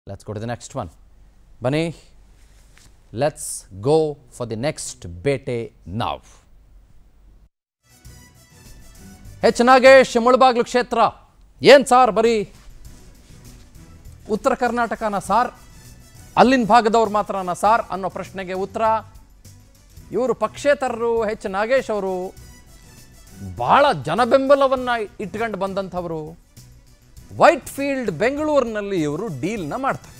Let's go to the next one. Bunny, let's go for the next Bete now. H Nagesh Mulbagal ಕ್ಷೇತ್ರ ಏನು sir ಬರೀ ಉತ್ತರ ಕರ್ನಾಟಕನ sir ಅಲ್ಲಿನ ಭಾಗದವ್ರು ಮಾತ್ರನ sir ಅನ್ನೋ ಪ್ರಶ್ನೆಗೆ ಉತ್ತರ ಇವರು ಪಕ್ಷೇತರರು ಎಚ್ ನಾಗೇಶ್ ಅವರು ಭಾಳ ಜನಬೆಂಬಲವನ್ನು ಇಟ್ಕೊಂಡು ಬಂದಂಥವರು ವೈಟ್ ಫೀಲ್ಡ್ ಬೆಂಗಳೂರಿನಲ್ಲಿ ಇವರು ಡೀಲ್ನ ಮಾಡ್ತಾರೆ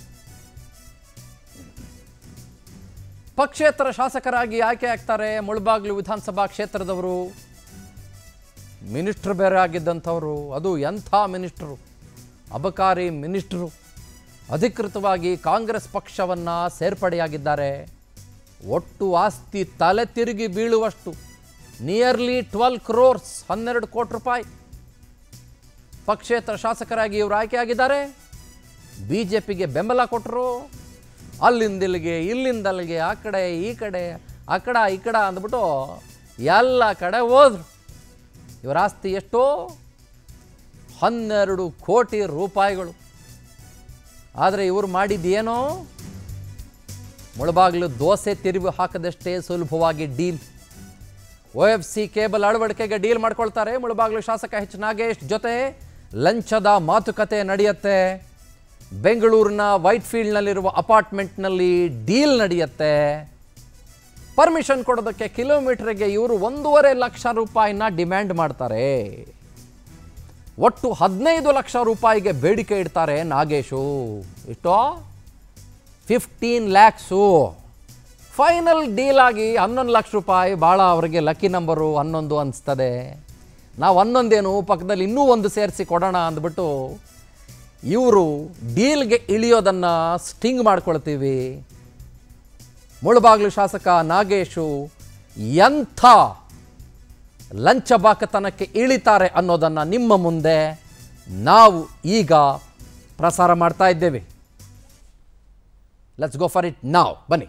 ಪಕ್ಷೇತರ ಶಾಸಕರಾಗಿ ಆಯ್ಕೆ ಆಗ್ತಾರೆ ಮುಳಬಾಗ್ಲು ವಿಧಾನಸಭಾ ಕ್ಷೇತ್ರದವರು ಮಿನಿಸ್ಟ್ರ್ ಬೇರೆ ಆಗಿದ್ದಂಥವರು ಅದು ಎಂಥ ಮಿನಿಸ್ಟ್ರು ಅಬಕಾರಿ ಮಿನಿಸ್ಟ್ರು ಅಧಿಕೃತವಾಗಿ ಕಾಂಗ್ರೆಸ್ ಪಕ್ಷವನ್ನು ಸೇರ್ಪಡೆಯಾಗಿದ್ದಾರೆ ಒಟ್ಟು ಆಸ್ತಿ ತಲೆ ತಿರುಗಿ ಬೀಳುವಷ್ಟು ನಿಯರ್ಲಿ ಟ್ವೆಲ್ ಕ್ರೋರ್ಸ್ ಹನ್ನೆರಡು ಕೋಟಿ ರೂಪಾಯಿ ಪಕ್ಷೇತರ ಶಾಸಕರಾಗಿ ಇವರು ಆಯ್ಕೆಯಾಗಿದ್ದಾರೆ ಬಿ ಜೆ ಪಿಗೆ ಬೆಂಬಲ ಕೊಟ್ಟರು ಅಲ್ಲಿಂದಿಲ್ಲಿಗೆ ಇಲ್ಲಿಂದಲ್ಲಿಗೆ ಆ ಕಡೆ ಈ ಕಡೆ ಆ ಕಡ ಈ ಕಡ ಅಂದ್ಬಿಟ್ಟು ಎಲ್ಲ ಕಡೆ ಹೋದ್ರು ಇವರ ಆಸ್ತಿ ಎಷ್ಟು ಹನ್ನೆರಡು ಕೋಟಿ ರೂಪಾಯಿಗಳು ಆದರೆ ಇವರು ಮಾಡಿದ್ದೇನೋ ಮುಳಬಾಗಿಲು ದೋಸೆ ತಿರುವು ಹಾಕದಷ್ಟೇ ಸುಲಭವಾಗಿ deal O F C cable ಅಳವಡಿಕೆಗೆ ಡೀಲ್ ಮಾಡ್ಕೊಳ್ತಾರೆ ಮುಳಬಾಗಿಲು ಶಾಸಕ ಎಚ್ ನಾಗೇಶ್ ಜೊತೆ ಲಂಚದ ಮಾತುಕತೆ ನಡೆಯುತ್ತೆ ಬೆಂಗಳೂರಿನ ವೈಟ್ ಫೀಲ್ಡ್ನಲ್ಲಿರುವ ಅಪಾರ್ಟ್ಮೆಂಟ್ನಲ್ಲಿ ಡೀಲ್ ನಡೆಯುತ್ತೆ ಪರ್ಮಿಷನ್ ಕೊಡೋದಕ್ಕೆ ಕಿಲೋಮೀಟರ್ಗೆ ಇವರು ಒಂದೂವರೆ ಲಕ್ಷ ರೂಪಾಯಿನ ಡಿಮ್ಯಾಂಡ್ ಮಾಡ್ತಾರೆ ಒಟ್ಟು ಹದಿನೈದು ಲಕ್ಷ ರೂಪಾಯಿಗೆ ಬೇಡಿಕೆ ಇಡ್ತಾರೆ ನಾಗೇಶು ಇಷ್ಟೋ ಫಿಫ್ಟೀನ್ ಲ್ಯಾಕ್ಸು ಫೈನಲ್ ಡೀಲ್ ಆಗಿ ಹನ್ನೊಂದು ಲಕ್ಷ ರೂಪಾಯಿ ಭಾಳ ಅವರಿಗೆ ಲಕ್ಕಿ ನಂಬರು ಹನ್ನೊಂದು ಅನಿಸ್ತದೆ ನಾವು ಹನ್ನೊಂದೇನು ಪಕ್ಕದಲ್ಲಿ ಇನ್ನೂ ಒಂದು ಸೇರಿಸಿ ಕೊಡೋಣ ಅಂದ್ಬಿಟ್ಟು ಇವರು ಡೀಲ್ಗೆ ಇಳಿಯೋದನ್ನು ಸ್ಟಿಂಗ್ ಮಾಡ್ಕೊಳ್ತೀವಿ ಮುಳುಬಾಗ್ಲು ಶಾಸಕ ನಾಗೇಶು ಎಂಥ ಲಂಚಬಾಕತನಕ್ಕೆ ಇಳಿತಾರೆ ಅನ್ನೋದನ್ನು ನಿಮ್ಮ ಮುಂದೆ ನಾವು ಈಗ ಪ್ರಸಾರ ಮಾಡ್ತಾ ಇದ್ದೇವೆ ಲೆಟ್ಸ್ ಗೋ ಫಾರ್ ಇಟ್ ನಾವ್ ಬನ್ನಿ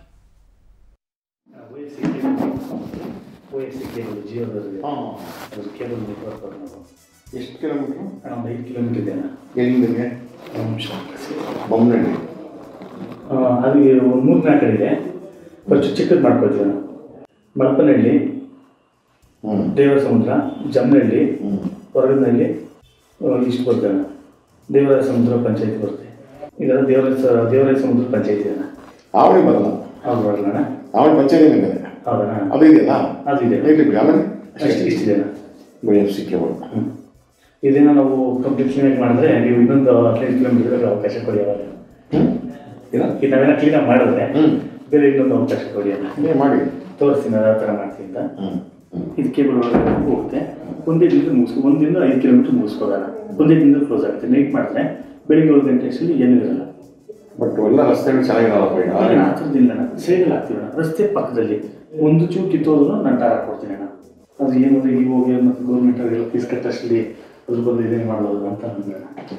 ವಯಸ್ಸಿ ಕೇಬಲ್ ಜಿಯೋದಲ್ಲಿ ಹಾಂ ಅದು ಕೇಬಲ್ ನೆಟ್ವರ್ಕ್ ನಾವು ಎಷ್ಟು ಕಿಲೋಮೀಟ್ರು ಅಣ್ಣ ಒಂದು ಐದು ಕಿಲೋಮೀಟರ್ ಇದೆಯಣ್ಣ ಎಲ್ಲಿಂದಕ್ಕೆ ಒಂದು ನಿಮಿಷ ಬೊಮ್ಮನಹಳ್ಳಿ ಆ, ಅದು ಒಂದು ಮೂರು ನಾಲ್ಕು ಕಡೆ ಇದೆ ಫಸ್ಟ್ ಚಿಕ್ಕದು ಮಾಡ್ಕೊಳ್ತೀವಿ ಅಣ್ಣ ಮಳಪನಹಳ್ಳಿ ಹ್ಞೂ ದೇವರ ಸಮುದ್ರ ಜಮ್ಮನಹಳ್ಳಿ ಹ್ಞೂ ಹೊರಗನಹಳ್ಳಿ ಇಷ್ಟು ಬರ್ತದೆ ಅಣ್ಣ ದೇವರ ಸಮುದ್ರ ಪಂಚಾಯತಿ ಬರುತ್ತೆ ಇದೆಲ್ಲ ದೇವರ ಸ- ದೇವರ ಸಮುದ್ರ ಪಂಚಾಯತಿ ಅಣ್ಣ ಆವಳಿ ಬರಲ್ಲ ಹೌದು ಬರಲ್ಲ ಅಣ್ಣ ಆವಳಿ ಪಂಚಾಯತಿ ಇದೆ ಹೌದಣ್ಣ ಅದು ಇದೆಯಲ್ಲ ಅದು ಇದೆ ಹೇಳಿ ಬಿಡಿ ಆಮೇಲೆ ಅಷ್ಟು ಇಷ್ಟಿದೆ ಅಣ್ಣ ಬೈ ಎಫ್ ಸಿ ಕೇಬಲ್ ಹ್ಮ್. ಇದನ್ನ ನಾವು ಕಂಪ್ಲೀಟ್ ಕ್ಲೀನಾಗಿ ಮಾಡಿದ್ರೆ ನೀವು ಇನ್ನೊಂದು ಹದಿನೈದು ಕಿಲೋಮೀಟರ್ ಅವಕಾಶ ಕೊಡಿ ಅವಾಗ ಹ್ಞೂ ಇಲ್ಲ ಈಗ ನಾವೆಲ್ಲ ಕ್ಲೀನಾಗಿ ಮಾಡಿದ್ರೆ ಹ್ಞೂ ಬೇರೆ ಇನ್ನೊಂದು ಅವಕಾಶ ಕೊಡಿ ಅಣ್ಣ ನೀವು ಮಾಡಿ ತೋರಿಸ್ತೀನಿ ಯಾವ ಥರ ಮಾಡ್ತೀನಿ ಅಂತ ಹ್ಞೂ ಹ್ಞೂ ಇದು ಕೇಬಲ್ ಒಳಗಡೆ ಹೋಗುತ್ತೆ ಒಂದೇ ದಿನದ ಮುಗಿಸ್ಕೊ ಒಂದಿಂದ ಐದು ಕಿಲೋಮೀಟರ್ ಮುಗಿಸ್ಕೋದಲ್ಲ ಒಂದೇ ದಿನದಲ್ಲಿ ಕ್ಲೋಸ್ ಆಗುತ್ತೆ ನೈಟ್ ಮಾಡಿದ್ರೆ ಬೆಳಿಗ್ಗೆ ಏಳು ಗಂಟೆ ಅಷ್ಟರಲ್ಲಿ ಏನೂ ಇರಲ್ಲ ಬಟ್ ಎಲ್ಲ ರಸ್ತೆಗಳು ಚೆನ್ನಾಗಿರಲ್ಲಪ್ಪ ಈಗ ಅಣ್ಣ, ಆ ಥರದ್ದಿಲ್ಲ ಅಣ್ಣ ಸೇಗಲ್ ಹಾಕ್ತೀವಿ ಅಣ್ಣ ರಸ್ತೆ ಪಕ್ಕದಲ್ಲಿ ಒಂದು ಚೂರು ಕಿತ್ತೋದ್ರು ನಾನು ಟಾರ್ ಹಾಕ್ಕೊಡ್ತೀನಿ ಅಣ್ಣ ಅದು ಏನು ಅಂದರೆ ಈ ಹೋಗಿ ಮತ್ತು ಗೌರ್ಮೆಂಟ್ ಅವರೆಲ್ಲ ಫೀಸ್ ಕಟ್ಟಷ್ಟಲ್ಲಿ ಅದ್ರ ಬಂದು ಇದೇನು ಮಾಡ್ಬೋದು ಅಂತ ಅಂದ್ಬಿಟ್ಟು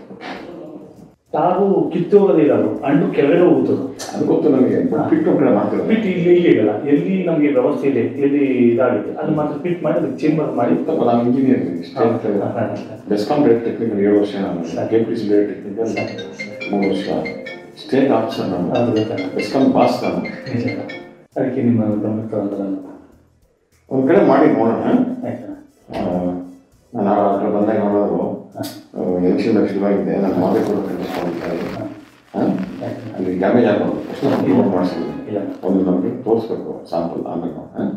ತಾವು ಕಿತ್ತೋಗೋದಿಲ್ಲ ಅದು ಅಂಡು ಕೆಳಗಡೆ ಹೋಗುತ್ತದು ಅದು ಗೊತ್ತು ನನಗೆ ಬಟ್ ಪಿಟ್ಟು ಕಡೆ ಮಾಡ್ತಿರೋದು ಪಿಟ್ ಇಲ್ಲಿ ಇಲ್ಲಿ ಇರಲ್ಲ ಎಲ್ಲಿ ನಮಗೆ ವ್ಯವಸ್ಥೆ ಇದೆ ಎಲ್ಲಿ ಇದಾಗುತ್ತೆ ಅದು ಮಾತ್ರ ಪಿಟ್ ಮಾಡಿ ಅದಕ್ಕೆ ಚೇಂಬರ್ ಮಾಡಿ ಗೊತ್ತಪ್ಪ ನಾವು engineer state BESCOM direct technical ಏಳು ವರ್ಷ ನಾನು K P C direct technical ಮೂರು ವರ್ಷ ಸ್ಟೇಟ್ ಆಫೀಸರ್ ನಾನು ಅದು ಗೊತ್ತಲ್ಲ ಬೆಸ್ಕಾಂ ಬಾಸ್ ನಾನು ನಿಜ ಅದಕ್ಕೆ ನಿಮ್ಮ ಗಮನ ತಗೊಂಡ್ರೆ ಒಂದು ಕಡೆ ಮಾಡಿ ನೋಡೋಣ ಆಯ್ತಾ ಆ, ನಾನು ಆ ಕಡೆ ಬಂದಾಗ ನೋಡೋದು ಎಲೆಕ್ಷನ್ ಶುರುವಾಗಿದೆ ನಾನು ಮಾಡಬೇಕು ಅಂತ ಕಳಿಸ್ಕೊಂಡಿದ್ದಾರೆ ಅಲ್ಲಿ ಡ್ಯಾಮೇಜ್ ಆಗ್ಬಾರ್ದು ಅಷ್ಟು ರಿಮೂವ್ ಮಾಡಿಸಿದ್ದೀನಿ ಇಲ್ಲ ಒಂದು ನಮಗೆ ತೋರಿಸ್ಬೇಕು ಸ್ಯಾಂಪಲ್ ಆಮೇಲೆ ನಾವು ಹಾಂ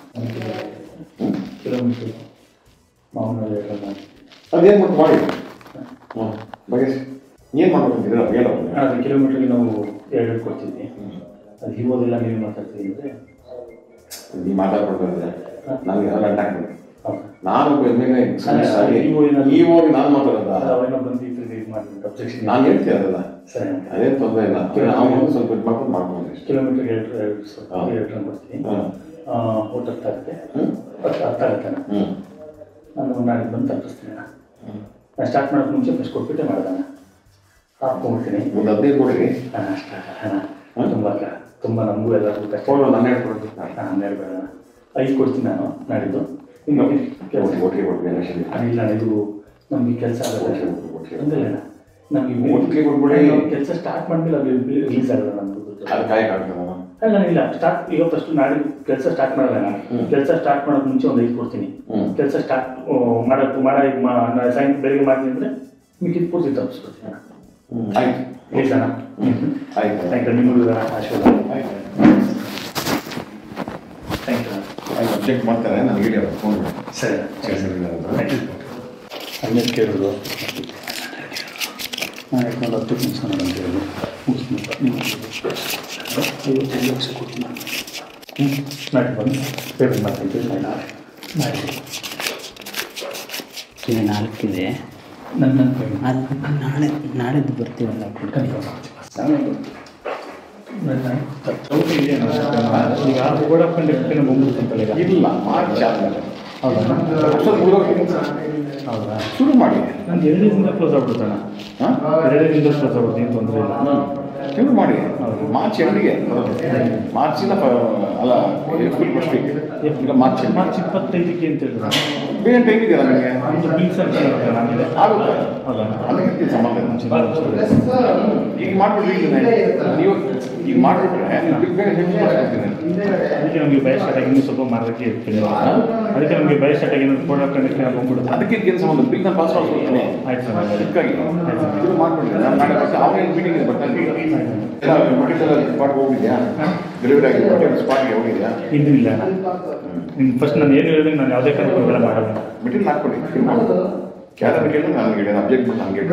ಕಿಲೋಮೀಟರ್ ಮಾಮೂಲಿ ಮಾಡಿ ಅದೇನು ಬಿಟ್ಟು ಮಾಡಿ ಹ್ಞೂ ಬಗೆಸ್ ಏನು ಮಾಡ್ಬೇಕಂತಿದ್ದೀರ ಹೇಳೋ ಅದು ಕಿಲೋಮೀಟರ್ಗೆ ನಾವು ಎರಡು ಕೊಡ್ತಿದ್ವಿ ಅದು ಇರೋದಿಲ್ಲ ನೀವು ಮಾತಾಡ್ತೀವಿ ಅಂದರೆ ನೀವು ಮಾತಾಡ್ಕೊಳ್ತಾರೆ ನನಗೆ ಎಲ್ಲ ಗಂಟೆ ಹಾಕ್ಬೇಕು ಹೌದು ನಾನು ಒಬ್ಬ ಎಮ್ಮೆಗೆ ಆಗಿ ನೀವು ಏನಾದ್ರು- ಈ ಹೋಗಿ ನಾನು ಮಾತಾಡೋದ ಅವೇನೋ ಬಂದು ಈ ಥರ ಇದು ಮಾಡ್ಬಿಟ್ಟು ಅಬ್ಜೆಕ್ಷನ್ ನಾನು ಹೇಳ್ತೀನಿ ಅದೆಲ್ಲ ಸರಿ ಅದೇನು ತೊಂದರೆ ಇಲ್ಲ ನಾವು ಒಂದು ಸ್ವಲ್ಪ ಇದು ಮಾಡ್ಕೊಂಡು ಮಾಡ್ಕೊಂಡು ಇಷ್ಟ ಕಿಲೋಮೀಟರ್ಗೆ ಎರಡು ಎರಡು ಸ್ವಲ್ಪ ಹಾ. ಎರಡು ರನ್ ಕೊಡ್ತೀನಿ ಹಾಂ ಊಟ ಹತ್ತಾಗುತ್ತೆ ಹ್ಞೂ ಹತ್ತು ಹತ್ತಾಗುತ್ತೆ ಅಣ್ಣ. ಹ್ಞೂ ನಾನು ನಾಳೆ ಬಂದು ತಪ್ಪಿಸ್ತೀನಿ ಅಣ್ಣ ಹ್ಞೂ ನಾನು ಸ್ಟಾರ್ಟ್ ಮಾಡೋಕ್ಕೆ ಮುಂಚೆ ಫಸ್ಟ್ ಕೊಟ್ಬಿಟ್ಟೆ ಮಾಡ್ದಾನ ಹಾಕ್ಕೊಂಡ್ಬಿಡ್ತೀನಿ ಒಂದು ಹದಿನೈದು ಕೊಡ್ರಿ ಅಣ್ಣ ಅಷ್ಟ ಅಣ್ಣ ತುಂಬ ತುಂಬ ನಮಗೂ ಎಲ್ಲರಿಗೂ ಕಷ್ಟ ಫೋನ್ ನನ್ನ ಹೇಳ್ಕೊಡ್ತೀನಿ ಅಣ್ಣ ಹನ್ನೆರಡು ಬೇಡ ಅಣ್ಣ ಐದು ಕೊಡ್ತೀನಿ ನಾನು ನಾಡಿದ್ದು ನಿಮಗೆ ಕೆಲಸ ಒಟ್ಟಿಗೆ ಒಟ್ಟಿಗೆ ಕೊಡ್ತೀನಿ ಎಲೆಕ್ಷನ್ ಇಲ್ಲ ಅಣ್ಣ, ಇದು ನಮಗೆ ಕೆಲಸ ಒಟ್ಟಿಗೆ ಆಗುತ್ತೆ ಒಟ್ಟಿಗೆ ತೊಂದರೆ ಇಲ್ಲ ನನಗೆ ಒಟ್ಟಿಗೆ ಕೊಟ್ಬಿಡಿ. ಕೆಲಸ ಸ್ಟಾರ್ಟ್ ಮಾಡಿದ್ರೆ ಅದು ರಿಲೀಸ್ ಆಗಲ್ಲ ನಮ್ದು ಅದು ಕಾಯಕ್ಕಾಗ್ತದಲ್ಲ ಅಲ್ಲ ಇಲ್ಲ ಸ್ಟಾರ್ಟ್ ಈಗ ಫಸ್ಟ್ ನಾಳೆ ಕೆಲಸ ಸ್ಟಾರ್ಟ್ ಮಾಡಲ್ಲ ನಾನು ಹ್ಮ್. ಕೆಲಸ ಸ್ಟಾರ್ಟ್ ಮಾಡೋದು ಮುಂಚೆ ಒಂದು ಐದು ಕೊಡ್ತೀನಿ ಹ್ಮ್. ಕೆಲಸ ಸ್ಟಾರ್ಟ್ ಮಾಡೋದು ಮಾಡ ಈಗ ಮಾ- ನಾಳೆ ಸಾಯಂಕಾಲ ಬೆಳಿಗ್ಗೆ ಮಾಡ್ತೀನಿ ಅಂದರೆ ಮಿಕ್ಕಿದ ಪೂರ್ತಿ ತಪ್ಪಿಸ್ಕೊಡ್ತೀನಿ ಅಣ್ಣ ಹ್ಮ್ ಆಯ್ತು ಪ್ಲೀಸ್ ಅಣ್ಣ ಆಯ್ತು ಥ್ಯಾಂಕ್ ಯು ನಿಮಗೂ ಆಶೀರ್ವಾದ ಆಯ್ತು ಥ್ಯಾಂಕ್ ಯು ಅಣ್ಣ ಆಯ್ತು ಅಬ್ಜೆಕ್ಟ್ ಮಾಡ್ತಾರೆ ನನಗೆ ಹೇಳಿ ಅವ್ರು ಫೋನ್ ಮಾಡಿ ಸರಿ ಥ್ಯಾಂಕ್ ಯು ಹಂಗೆ ಕೇಳೋದು ನಾನು ಯಾಕಂದ್ರೆ ಹತ್ತು ನಿಮಿಷ ಅಂತ ಹೇಳಿ ಐವತ್ತೈದು ಲಕ್ಷ ಕೊಡ್ತೀನಿ ಹ್ಞೂ ನಾಳೆ ಬಂದು ಪೇಮೆಂಟ್ ಮಾಡ್ತೀನಿ ನಾಳೆ ನಾಳೆ ಇದು ನಾಲ್ಕಿದೆ ನನ್ನ ನನ್ನ ಪೇಮೆಂಟ್ ಅದು ನಾಳೆ ನಾಳೆದು ಬರ್ತೀವಲ್ಲ ಕೊಡ್ತೀನಿ ಈಗ ಓಡಾಕೊಂಡು ಬಂದ್ಬಿಡ್ತಂತಲ್ಲ ಈಗ ಇಲ್ಲ ಮಾರ್ಚ್ ಆದ್ಮೇಲೆ ಹೌದಾ ಅಷ್ಟೊತ್ತು ಮುಗಿದೋಗ್ತೀನಿ. ಹೌದಾ ಶುರು ಮಾಡಿ ನಂದು ಎರಡು ದಿನದಿಂದ ಕ್ಲೋಸ್ ಆಗ್ಬಿಡ್ತಾನ ಹಾಂ ಎರಡು ದಿನದಿಂದ ಕ್ಲೋಸ್ ಆಗ್ಬಿಡ್ತೀನಿ ತೊಂದರೆ ಇಲ್ಲ ಶುರು ಮಾಡಿ ಮಾರ್ಚ್ ಎಂಡಿಗೆ ಮಾರ್ಚಿನ ಪ- ಅಲ್ಲ ಏಪ್ರಿಲ್ ಫಸ್ಟ್ ವೀಕ್ ಈಗ ಮಾರ್ಚ್ ಎಂಡ್ ಮಾರ್ಚ್ ಇಪ್ಪತ್ತೈದಕ್ಕೆ ಅಂತ ಹೇಳಿದ್ರು ಬೇರೆ ಟೈಮ್ ಇದೆಯಲ್ಲ ನಿಮಗೆ ಒಂದು ಬಿಲ್ ಸಂಖ್ಯೆ ಇರುತ್ತೆ ಆಮೇಲೆ ಆಗುತ್ತೆ ಹೌದಾ ಅದಕ್ಕೆ ಸಂಬಂಧ ಇಲ್ಲ. ಈಗ ಮಾಡ್ಬಿಡ್ರಿ ಈಗ ನೀವು ಈಗ ಮಾಡಿಬಿಟ್ರೆ ಬೇಗ ಬೇಗ ಹೆಚ್ಚು ಮಾಡ್ಕೊಡ್ತೀನಿ ಅದಕ್ಕೆ ನಮಗೆ ಬಯ ಸ್ಟಾರ್ಟ್ ಆಗಿ ಇನ್ನೂ ಸ್ವಲ್ಪ ಮಾರೋಕ್ಕೆ ಇರ್ತೀನಿ ಅದಕ್ಕೆ ನಮಗೆ ಬಯ ಸ್ಟಾರ್ಟ್ ಆಗಿ ಇನ್ನೊಂದು ಕೋಡ್ ಕಂಡಕ್ಟ್ ಬಂದ್ಬಿಡುತ್ತೆ ಅದಕ್ಕೆ ಇದಕ್ಕೆ ಸಂಬಂಧ ಬಿಗ್ ನಾನು ಪಾಸ್ ಮಾಡ್ಕೊಡ್ತೀನಿ ಆಯ್ತು ಸರ್ ಹಾಗಾದ್ರೆ. ಅದಕ್ಕಾಗಿ ಇದು ಮಾಡ್ಬಿಡ್ರಿ ನಾನು ನಾಳೆ ಬರ್ತೀನಿ ಅವ್ರೇನು ಮೀಟಿಂಗ್ ಇದೆ ಬರ್ತಾನೆ ಮಟೀರಿಯಲ್ ಸ್ಪಾಟ್ಗೆ ಹೋಗಿದ್ಯಾ ಡೆಲಿವರಿ ಆಗಿ ಮಟೀರಿಯಲ್ ಸ್ಪಾಟ್ಗೆ ಹೋಗಿದ್ಯಾ ಇನ್ನೂ ಇಲ್ಲ ನಿಮ್ಗೆ ಫಸ್ಟ್ ನಾನು ಏನು ಹೇಳಿದ್ರೆ ನಾನು ಯಾವುದೇ ಕಾರಣಕ್ಕೂ ಇವೆಲ್ಲ ಮಾಡಲ್ಲ ಮೆಟೀರಿಯಲ್ ಹಾಕ್ಕೊಡಿ ಫಿಲ್ ಮಾಡಿ ಕ್ಯಾರ ಮೆಟೀರಿಯಲ್ ನಾನು ಹೇಳಿ ಅಬ್ಜೆಕ್ಟ್ ಬಿಟ್ಟು ನನಗೆ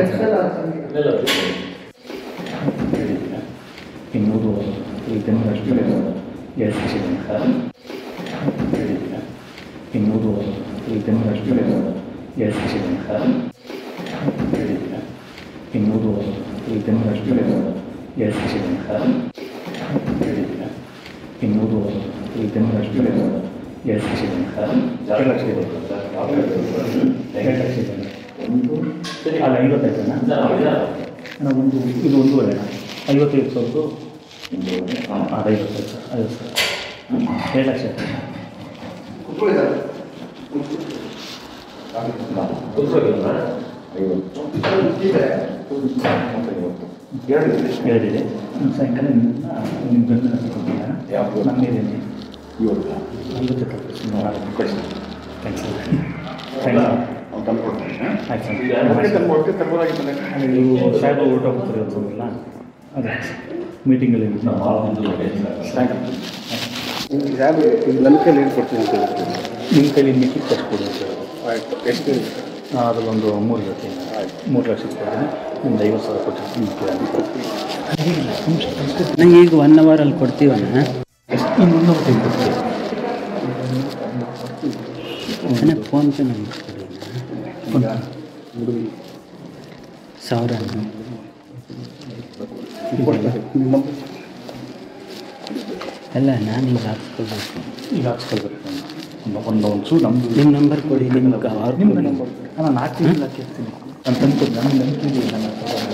ಇನ್ನೂರು ಇದನ್ನು ಅಷ್ಟು ಎರಡು ಲಕ್ಷ ಇನ್ನೂರು ಇದನ್ನು ಅಷ್ಟು ಎರಡು ಲಕ್ಷ ಇನ್ನೂರು ಇದನ್ನು ಅಷ್ಟು ಎರಡು ಲಕ್ಷ ಇನ್ನೂರು ಇದನ್ನು ಅಷ್ಟು ಎರಡು ಲಕ್ಷ ಎರಡು ಲಕ್ಷ ಇದೆ ಎರಡು ಲಕ್ಷ ಇದೆ ಅಲ್ಲ ಐವತ್ತೈದಣ್ಣ ಅಣ್ಣ ಒಂದು ಇದು ಒಂದೂವರೆ ಅಣ್ಣ ಐವತ್ತೈದು ಸಾವಿರದ್ದು ಅದು ಐವತ್ತೈದು ಸರ್ ಐವತ್ತು ಸರ್ ಎರಡು ಲಕ್ಷ ಆಯ್ತು ಅಣ್ಣ. ಎರಡು ಎರಡಿದೆ ಇನ್ನು ಸಾಯಂಕಾಲ ನಿಮ್ಮನ್ನ ನಿಮ್ಮ ಗಂಡನ ಹತ್ರ ಕೊಡ್ತೀನಿ ಅಣ್ಣ. ಯಾವುದು? ನಮ್ಮ ಏರಿಯಲ್ಲಿ ಇವತ್ತು ಐವತ್ತು ತಲುಪಿಸಿ ಕಳಿಸಿ ಥ್ಯಾಂಕ್ಸ್ ಥ್ಯಾಂಕ್ಸ್ ಅವ್ನು ತಂದು ಕೊಡ್ತೀನಿ ಆಯ್ತು ಸರ್ ತಂದು ಕೊಟ್ಟು ತರ್ಬೋದಾಗಿತ್ತಾನೆ ಅದೇ ನೀವು ಸಾಹೇಬ ಹೊರಟೋಗ್ತಾರೆ ಇವತ್ತಲ್ಲ ಅದೇ ಮೀಟಿಂಗಲ್ಲಿ ಥ್ಯಾಂಕ್ ಯು ನನ್ನ ಕೈಲಿ ಏನು ಕೊಡ್ತೀನಿ ಅಂತ ಹೇಳ್ತೀನಿ ನಿಮ್ಮ ಕೈಲಿ ಮಿಕ್ಕಿ ಕೊಟ್ಕೊಡಿ ಅಂತ ಹೇಳಿ ಆಯ್ತು ಎಷ್ಟು ಅದರಲ್ಲೊಂದು ಮೂರು ಜೊತೆ ಮೂರು ಲಕ್ಷ ಕೊಡ್ತೀನಿ ಒಂದು ಐವತ್ತು ಸಾವಿರ ಕೊಟ್ಟು ನಂಗೆ ಈಗ ಒನ್ ಅವರಲ್ಲಿ ಕೊಡ್ತೀವಣ್ಣ ಇನ್ನೊಂದು ಹೊತ್ತಿಗೆ ಕೊಡ್ತೀವಿ ಅಣ್ಣ ಫೋನ್ ಪೇ ನಂಬರ್ ಕೊಡಿ ಅಣ್ಣ. ಸಾವಿರ ಅಣ್ಣ. ಅಲ್ಲ ನಾನು ಈಗ ಹಾಕ್ಸ್ಕೋಬೇಕು ಈಗ ಹಾಕ್ಸ್ಕೊಳ್ಬೇಕು ಒಂದು ಒಂದು ಒಂದು ಚೂರು ನಮ್ಮದು ನಿಮ್ಮ ನಂಬರ್ ಕೊಡಿ ನಿಮ್ಗೆ ಅವ್ರ ನಿಮ್ಮ ನಂಬರ್ ನಾನು ನಾಲ್ಕು ತಿಂಗಳು ಹಾಕಿರ್ತೀನಿ ನಾನು ತಂದು ನನ್ನ ನಂಬಿಕೆ ಇದೆ ನನ್ನ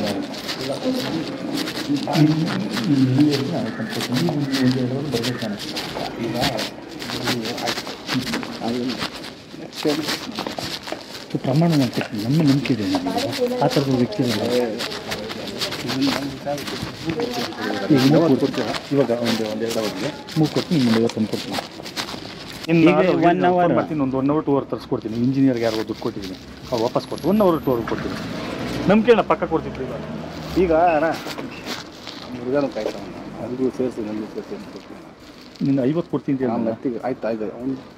ಪ್ರಮಾಣ ನಾನು ಕೊಡ್ತೀನಿ ನಮ್ಮ ನಂಬಿಕೆ ಇದೆ ನನಗೆ ಆ ಥರದ ವ್ಯಕ್ತಿ ಇವಾಗ ಒಂದು ಒಂದು ಎರಡು ಅವರಿಗೆ ಮೂರು ಕೊಟ್ಟು ನಿಮ್ಗೆ ಐವತ್ತೊಂದು ಕೊಡ್ತೀನಿ ಇನ್ನು ಈಗ one hour. ಬರ್ತೀನಿ ಒಂದು ಒನ್ ಅವರ್ ಟೂ ಅವರ್ ತರಿಸ್ಕೊಡ್ತೀನಿ ಇಂಜಿನಿಯರ್ಗೆ ಯಾರು ದುಡ್ಡು ಕೊಟ್ಟಿದ್ದೀನಿ ಅವ್ರು ವಾಪಸ್ ಕೊಟ್ಟು ಒನ್ ಅವರ್ ಟೂ ಅವರ್ ಕೊಡ್ತೀನಿ ನಂಬಿಕೆ ಅಣ್ಣ ಪಕ್ಕ ಕೊಡ್ತೀನಿ ಈಗ ಈಗ ಅಣ್ಣ ಹುಡುಗನ ಕಾಯ್ತಾವ ನನಗೂ ಸೇರಿಸಿ ನನಗೂ ಸೇರಿಸಿ ಅಂತ ಕೊಡ್ತೀನಿ ನಿನ್ನ ಐವತ್ತು ಕೊಡ್ತೀನಿ ಅಂತ ನಾನು ಹೇಳಿದ್ನಲ್ಲ. ಮತ್ತಿಗೆ ಆಯ್ತು ಆಯ್ತು ಅವ್ನು